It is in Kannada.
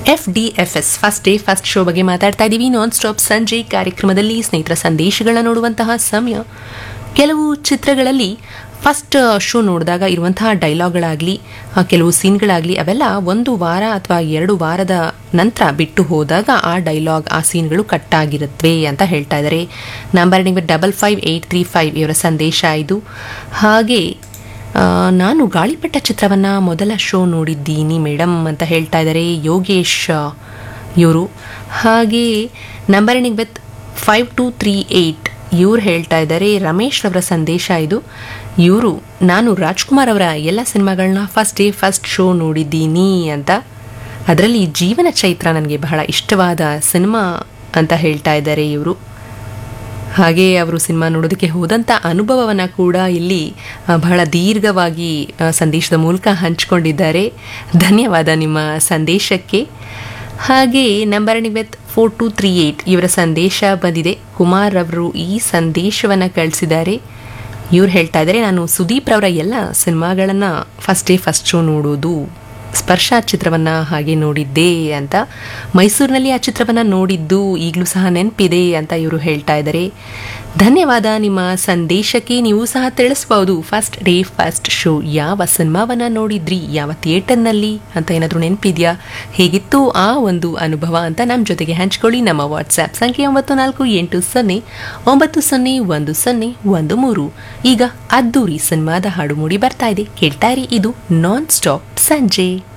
F D F S first day first show ಬಗ್ಗೆ ಮಾತಾಡ್ತಾ ಇದ್ದೀವಿ ನಾನ್ ಸ್ಟಾಪ್ ಸಂಜೆ ಕಾರ್ಯಕ್ರಮದಲ್ಲಿ ಸ್ನೇಹಿತರ ಸಂದೇಶಗಳನ್ನ ನೋಡುವಂತಹ ಸಮಯ ಕೆಲವು ಚಿತ್ರಗಳಲ್ಲಿ ಫಸ್ಟ್ ಶೋ ನೋಡಿದಾಗ ಇರುವಂತಹ ಡೈಲಾಗ್ಗಳಾಗಲಿ ಕೆಲವು ಸೀನ್ಗಳಾಗಲಿ ಅವೆಲ್ಲ ಒಂದು ವಾರ ಅಥವಾ ಎರಡು ವಾರದ ನಂತರ ಬಿಟ್ಟು ಹೋದಾಗ ಆ ಡೈಲಾಗ್ ಆ ಸೀನ್ಗಳು ಕಟ್ಟಾಗಿರುತ್ತವೆ ಅಂತ ಹೇಳ್ತಾ ಇದ್ದಾರೆ ನಂಬರ್ ನಿಮಗೆ double five eight three five ಇವರ ಸಂದೇಶ ಇದು ಹಾಗೆ ಆ, ನಾನು ಗಾಳಿಪಟ ಚಿತ್ರವನ್ನು ಮೊದಲ ಶೋ ನೋಡಿದ್ದೀನಿ ಮೇಡಮ್ ಅಂತ ಹೇಳ್ತಾ ಇದ್ದಾರೆ ಯೋಗೇಶ್ ಇವರು ಹಾಗೆ number ending with five two three eight ಇವ್ರು ಹೇಳ್ತಾ ಇದ್ದಾರೆ ರಮೇಶ್ ಅವರ ಸಂದೇಶ ಇದು ಇವರು ನಾನು ರಾಜ್ಕುಮಾರ್ ಅವರ ಎಲ್ಲ ಸಿನಿಮಾಗಳನ್ನ ಫಸ್ಟ್ ಡೇ ಫಸ್ಟ್ ಶೋ ನೋಡಿದ್ದೀನಿ ಅಂತ ಅದರಲ್ಲಿ ಜೀವನ ಚೈತ್ರ ನನಗೆ ಬಹಳ ಇಷ್ಟವಾದ ಸಿನಿಮಾ ಅಂತ ಹೇಳ್ತಾ ಇದ್ದಾರೆ ಇವರು ಹಾಗೆ ಅವರು ಸಿನಿಮಾ ನೋಡೋದಕ್ಕೆ ಹೋದಂಥ ಅನುಭವವನ್ನು ಕೂಡ ಇಲ್ಲಿ ಆ, ಬಹಳ ದೀರ್ಘವಾಗಿ ಆ, ಸಂದೇಶದ ಮೂಲಕ ಹಂಚಿಕೊಂಡಿದ್ದಾರೆ ಧನ್ಯವಾದ ನಿಮ್ಮ ಸಂದೇಶಕ್ಕೆ ಹಾಗೆ number with four two three eight ಇವರ ಸಂದೇಶ ಬಂದಿದೆ ಕುಮಾರ್ ಅವರು ಈ ಸಂದೇಶವನ್ನು ಕಳಿಸಿದ್ದಾರೆ ಇವ್ರು ಹೇಳ್ತಾ ಇದ್ದಾರೆ ನಾನು ಸುದೀಪ್ ರವರ ಎಲ್ಲ ಸಿನಿಮಾಗಳನ್ನು ಫಸ್ಟ್ ಡೇ ಫಸ್ಟ್ ಶೋ ನೋಡೋದು ಸ್ಪರ್ಶ ಚಿತ್ರವನ್ನ ಹಾಗೆ ನೋಡಿದ್ದೆ ಅಂತ ಮೈಸೂರಿನಲ್ಲಿ ಆ ಚಿತ್ರವನ್ನ ನೋಡಿದ್ದು ಈಗಲೂ ಸಹ ನೆನಪಿದೆ ಅಂತ ಇವರು ಹೇಳ್ತಾ ಇದ್ದಾರೆ ಧನ್ಯವಾದ ನಿಮ್ಮ ಸಂದೇಶಕ್ಕೆ ನೀವು ಸಹ ತಿಳಿಸ್ಬೋದು ಫಸ್ಟ್ ಡೇ ಫಸ್ಟ್ ಶೋ ಯಾವ ಸಿನಿಮಾವನ್ನ ನೋಡಿದ್ರಿ ಯಾವ ಥಿಯೇಟರ್ನಲ್ಲಿ ಅಂತ ಏನಾದರೂ ನೆನಪಿದ್ಯಾ ಹೇಗಿತ್ತು ಆ ಒಂದು ಅನುಭವ ಅಂತ ನಮ್ಮ ಜೊತೆಗೆ ಹಂಚ್ಕೊಳ್ಳಿ ನಮ್ಮ ವಾಟ್ಸ್ಆ್ಯಪ್ ಸಂಖ್ಯೆ ಒಂಬತ್ತು ನಾಲ್ಕು ಎಂಟು ಸೊನ್ನೆ ಒಂಬತ್ತು ಸೊನ್ನೆ ಒಂದು ಸೊನ್ನೆ ಒಂದು ಮೂರು ಈಗ ಅದ್ದೂರಿ ಸಿನಿಮಾದ ಹಾಡು ಮೂಡಿ ಬರ್ತಾ ಇದೆ ಕೇಳ್ತಾ ಇರಿ ಇದು ನಾನ್ ಸ್ಟಾಪ್ ಸಂಜೆ